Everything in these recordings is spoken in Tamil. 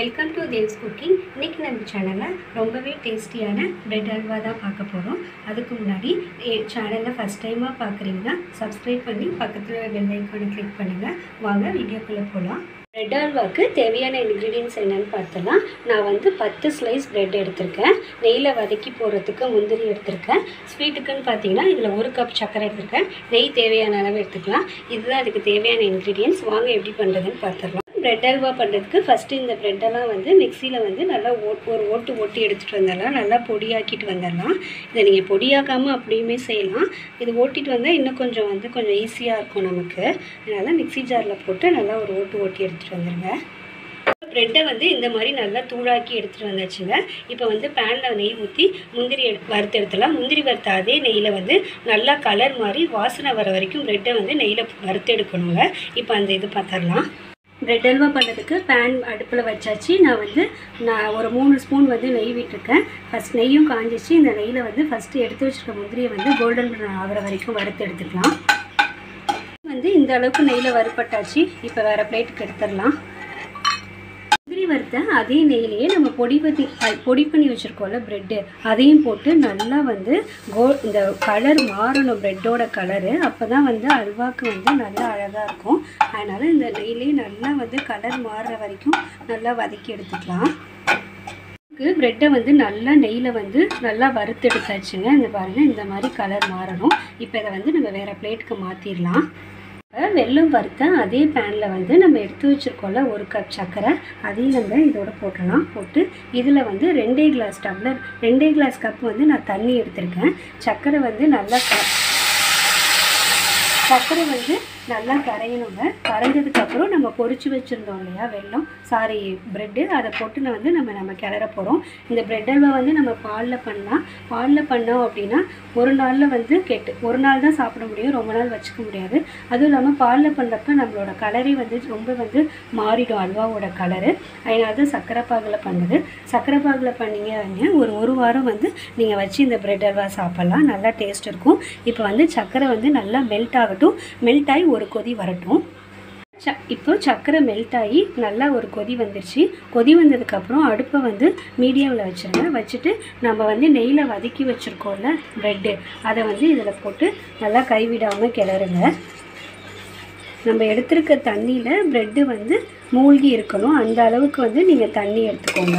வெல்கம் டு தேவ்ஸ் குக்கிங் இன்னைக்கு நம்ம சேனலில் ரொம்பவே டேஸ்டியான பிரெட் அல்வா தான் பார்க்க போகிறோம் அதுக்கு முன்னாடி என் சேனலை ஃபஸ்ட் டைமாக பார்க்குறீங்கன்னா சப்ஸ்கிரைப் பண்ணி பக்கத்தில் பெல் ஐக்கானை கிளிக் பண்ணுங்கள் வாங்க வீடியோக்குள்ளே போகலாம் பிரெட் அல்வாவுக்கு தேவையான இன்க்ரீடியன்ஸ் என்னென்னு பார்த்தலாம் நான் வந்து பத்து ஸ்லைஸ் பிரெட் எடுத்திருக்கேன் நெய்யில் வதக்கி போடுறதுக்கு முந்திரி எடுத்திருக்கேன் ஸ்வீட்டுக்குன்னு பார்த்தீங்கன்னா இதில் ஒரு கப் சர்க்கரை எடுத்திருக்கேன் நெய் தேவையான அளவு எடுத்துக்கலாம் இதுதான் அதுக்கு தேவையான இன்க்ரீடியன்ஸ் வாங்க எப்படி பண்ணுறதுன்னு பார்த்துடலாம் பிரெட் அல்வா பண்ணுறதுக்கு ஃபஸ்ட்டு இந்த ப்ரெட்டெல்லாம் வந்து மிக்சியில் வந்து நல்லா ஓட் ஒரு ஓட்டு ஓட்டி எடுத்துகிட்டு வந்துடலாம் நல்லா பொடியாக்கிட்டு வந்துடலாம் இதை நீங்கள் பொடியாக்காமல் அப்படியுமே செய்யலாம் இது ஓட்டிட்டு வந்தால் இன்னும் கொஞ்சம் வந்து கொஞ்சம் ஈஸியாக இருக்கும் நமக்கு அதனால் மிக்ஸி ஜாரில் போட்டு நல்லா ஒரு ஓட்டு ஓட்டி எடுத்துகிட்டு வந்துடுங்க ப்ரெட்டை வந்து இந்த மாதிரி நல்லா தூளாக்கி எடுத்துகிட்டு வந்தாச்சுங்க இப்போ வந்து பேனில் நெய் ஊற்றி முந்திரி எடு வறுத்து எடுத்துடலாம் முந்திரி வறுத்த அதே நெய்யில் வந்து நல்லா கலர் மாதிரி வாசனை வர வரைக்கும் ப்ரெட்டை வந்து நெய்யில் வறுத்து எடுக்கணுங்க இப்போ அந்த இது பார்த்துடலாம் பிரெட் அல்வா பண்ணுறதுக்கு பேன் அடுப்பில் வச்சாச்சு நான் வந்து நான் ஒரு மூணு ஸ்பூன் வந்து நெய் விட்டுருக்கேன் ஃபஸ்ட் நெய்யும் காஞ்சிச்சு இந்த நெய்யில் வந்து ஃபஸ்ட்டு எடுத்து வச்சுருக்க முந்திரியை வந்து கோல்டன் ப்ரௌன் ஆகிற வரைக்கும் வறுத்து எடுத்துக்கலாம் வந்து இந்த அளவுக்கு நெய்யில் வறுப்பட்டாச்சு இப்போ வேறு பிளேட்டுக்கு எடுத்துடலாம் முந்திரி வறுத்த அதே நெய்யிலேயே நம்ம பொடி பண்ணி பொடி பண்ணி வச்சுருக்கோம்ல ப்ரெட்டு அதையும் போட்டு நல்லா வந்து கோ இந்த கலர் மாறணும் ப்ரெட்டோட கலரு அப்போ தான் வந்து அல்வாக்கு வந்து நல்லா அழகாக இருக்கும் அதனால் இந்த நெய்லேயே நல்லா வந்து கலர் மாறுற வரைக்கும் நல்லா வதக்கி எடுத்துக்கலாம் ப்ரெட்டை வந்து நல்லா நெய்யில் வந்து நல்லா வறுத்து எடுத்தாச்சுங்க இந்த பாருங்கள் இந்த மாதிரி கலர் மாறணும் இப்போ இதை வந்து நம்ம வேறு பிளேட்டுக்கு மாற்றிடலாம் வெல்லம் வறுத்த அதே பேனில் வந்து நம்ம எடுத்து வச்சுருக்கோம்ல ஒரு கப் சர்க்கரை அதையும் நம்ம இதோட போட்டுடலாம் போட்டு இதில் வந்து ரெண்டே கிளாஸ் டம்ளர் ரெண்டே கிளாஸ் கப் வந்து நான் தண்ணி எடுத்திருக்கேன் சர்க்கரை வந்து நல்லா க சர்க்கரை வந்து நல்லா கரையணுங்க கரைஞ்சதுக்கப்புறம் நம்ம பொரிச்சு வச்சுருந்தோம் இல்லையா வெல்லம் சாரி ப்ரெட்டு அதை போட்டு நான் வந்து நம்ம நம்ம கிளற போகிறோம் இந்த ப்ரெட் அல்வா வந்து நம்ம பாலில் பண்ணால் பாலில் பண்ணோம் அப்படின்னா ஒரு நாளில் வந்து கெட்டு ஒரு நாள் தான் சாப்பிட முடியும் ரொம்ப நாள் வச்சுக்க முடியாது அதுவும் இல்லாமல் பாலில் பண்ணுறப்ப நம்மளோட கலரே வந்து ரொம்ப வந்து மாறிடும் அல்வாவோட கலரு அதனால தான் சர்க்கரை பாகில் பண்ணுது சர்க்கரை பாகில் பண்ணிங்க ஒரு ஒரு வாரம் வந்து நீங்கள் வச்சு இந்த ப்ரெட் அல்வா சாப்பிட்லாம் நல்லா டேஸ்ட் இருக்கும் இப்போ வந்து சர்க்கரை வந்து நல்லா மெல்ட் ஆகட்டும் மெல்ட் ஆகி ஒரு கொதி வரட்டும் ச இப்போ சர்க்கரை மெல்ட் ஆகி நல்லா ஒரு கொதி வந்துருச்சு கொதி வந்ததுக்கப்புறம் அடுப்பை வந்து மீடியமில் வச்சுருங்க வச்சுட்டு நம்ம வந்து நெய்யில் வதக்கி வச்சுருக்கோம்ல ப்ரெட்டு அதை வந்து இதில் போட்டு நல்லா கைவிடாமல் கிளறுங்க நம்ம எடுத்திருக்க தண்ணியில் ப்ரெட்டு வந்து மூழ்கி இருக்கணும் அந்த அளவுக்கு வந்து நீங்கள் தண்ணி எடுத்துக்கோங்க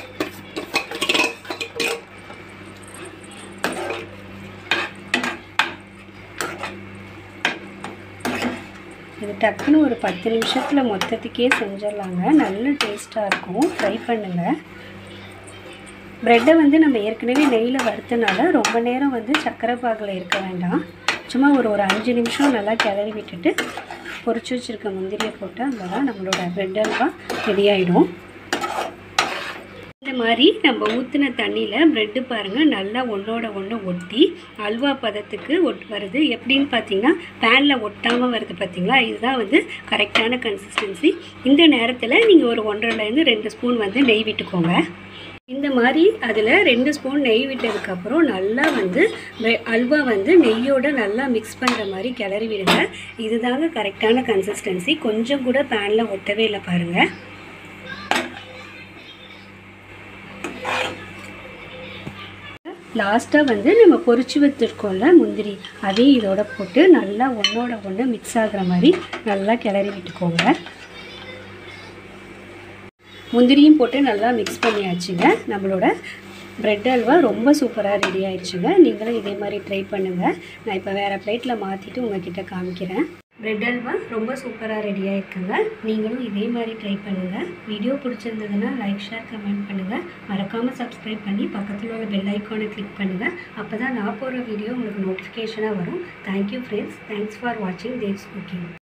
இது டக்குன்னு ஒரு பத்து நிமிஷத்தில் மொத்தத்துக்கே செஞ்சிடலாங்க நல்ல டேஸ்ட்டாக இருக்கும் ட்ரை பண்ணுங்கள் ப்ரெட்டை வந்து நம்ம ஏற்கனவே நெய்யில் வறுத்தனால ரொம்ப நேரம் வந்து சர்க்கரை பாகில் இருக்க வேண்டாம் சும்மா ஒரு ஒரு அஞ்சு நிமிஷம் நல்லா கிளறி விட்டுட்டு பொரிச்சு வச்சுருக்க முந்திரியை போட்டு அவ்வளோதான் நம்மளோட ப்ரெட் அல்வா ரெடி ஆகிடும் இந்த மாதிரி நம்ம ஊற்றின தண்ணியில் ப்ரெட்டு பாருங்கள் நல்லா ஒன்றோட ஒன்று ஒட்டி அல்வா பதத்துக்கு ஒட் வருது எப்படின்னு பார்த்தீங்கன்னா பேனில் ஒட்டாமல் வருது பார்த்தீங்களா இதுதான் வந்து கரெக்டான கன்சிஸ்டன்சி இந்த நேரத்தில் நீங்கள் ஒரு ஒன்றரைலேருந்து ரெண்டு ஸ்பூன் வந்து நெய் விட்டுக்கோங்க இந்த மாதிரி அதில் ரெண்டு ஸ்பூன் நெய் விட்டதுக்கப்புறம் நல்லா வந்து அல்வா வந்து நெய்யோட நல்லா மிக்ஸ் பண்ணுற மாதிரி கிளறி விடுங்க இதுதாங்க கரெக்டான கன்சிஸ்டன்சி கொஞ்சம் கூட பேனில் ஒட்டவே இல்லை பாருங்கள் லாஸ்ட்டாக வந்து நம்ம பொரிச்சு வச்சுருக்கோம்ல முந்திரி அதையும் இதோட போட்டு நல்லா ஒன்றோட ஒன்று மிக்ஸ் ஆகிற மாதிரி நல்லா கிளறி விட்டுக்கோங்க முந்திரியும் போட்டு நல்லா மிக்ஸ் பண்ணியாச்சுங்க நம்மளோட ப்ரெட் அல்வா ரொம்ப சூப்பராக ரெடி ஆயிடுச்சுங்க நீங்களும் இதே மாதிரி ட்ரை பண்ணுங்கள் நான் இப்போ வேறு பிளேட்டில் மாற்றிட்டு உங்ககிட்ட காமிக்கிறேன் ப்ரெட் அல்வா ரொம்ப சூப்பராக ரெடி ஆயிருக்குங்க நீங்களும் இதே மாதிரி ட்ரை பண்ணுங்கள் வீடியோ பிடிச்சிருந்ததுன்னா லைக் ஷேர் கமெண்ட் பண்ணுங்கள் மறக்காமல் சப்ஸ்கிரைப் பண்ணி பக்கத்தில் உள்ள பெல் ஐக்கானை கிளிக் பண்ணுங்கள் அப்போ தான் நான் போடுற வீடியோ உங்களுக்கு நோட்டிஃபிகேஷனாக வரும் தேங்க்யூ ஃப்ரெண்ட்ஸ் தேங்க்ஸ் ஃபார் வாட்சிங் தேவ்ஸ் குக்கிங்